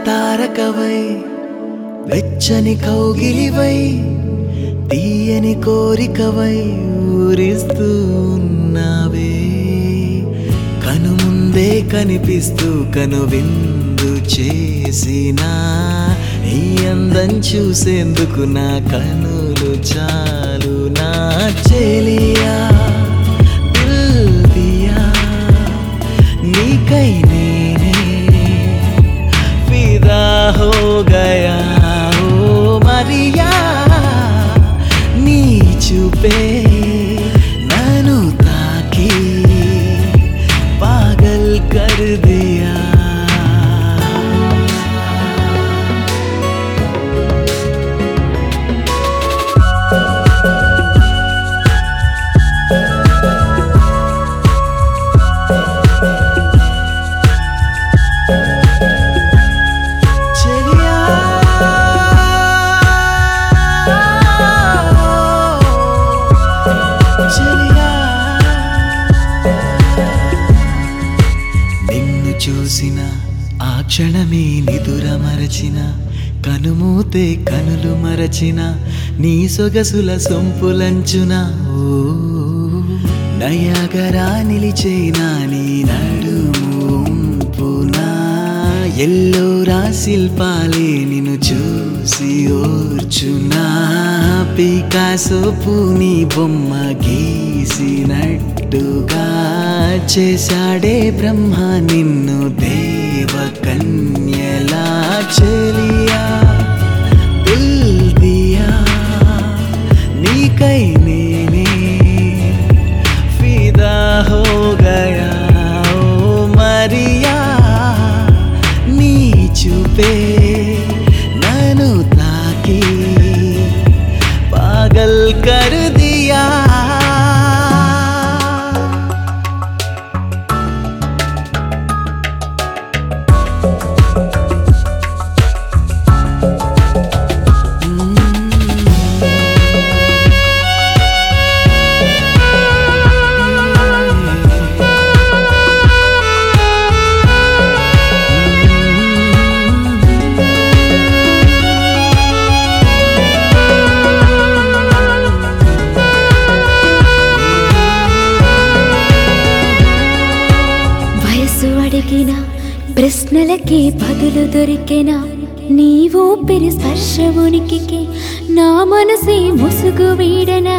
తారకవై వెచ్చని కౌగిలివై తీయని కోరికవై ఊరిస్తూ ఉన్నావే కను ముందే కనిపిస్తూ కను విందు చేసిన ఈ అందం చూసేందుకు నా కనులు చాలు నా చెలియా దిల్ దియా నీకై నేనే ఫిదా హో గయా ఓ మరియా నీ చూపే నన్ను తాకి పాగల్ కర్ దియా చెలియా చెలియా నిన్ను చూసిన ఆ క్షణమే నిదుర మరచిన కనుమూతే కనులు మరచిన నీ సొగసుల సొంపులంచున ఓ నయగరా నిలిచేనా నీ నడుముంపునా ఎల్లోరా శిల్పాలే నిన్ను చూసి ఓర్చునా పికాసో పూని బొమ్మ గీసినట్టుగా చేశాడే బ్రహ్మ నిన్ను దేవ కన్యలా చెలియా దిల్ దియా నీకై నేనే ఫిదా హో గయా ఓ మరియా నీ చూపే నన్ను తాకి పాగల్ కర్ దియా వయసు అడిగిన ప్రశ్నలకే బదులు దొరికెన నీ ఊపిరి స్పర్శ ఉనికికి నా మనసే ముసుగు వీడనా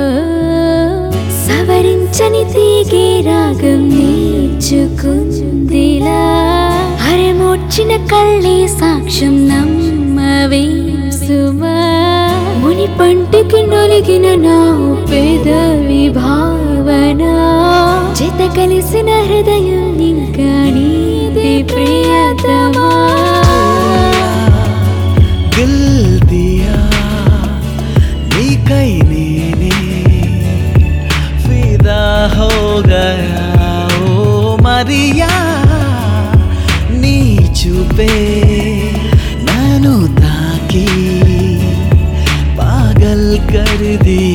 సవరించని తీగే రాగం నేర్చుకుందిలా హరమోడ్చిన కళ్ళే సాక్ష్యం నమ్మవే సుమా ముని పంటికి నొలిగిన నా పెదవి భావన చేత కలిసిన హృదయం ఇంకా నీది ప్రియతమా దిల్ దియా నీకై నేనే ఫిదా హో గయా ఓ మరియా నీ చూపే నన్ను తాకి పాగల్ కర్ దియా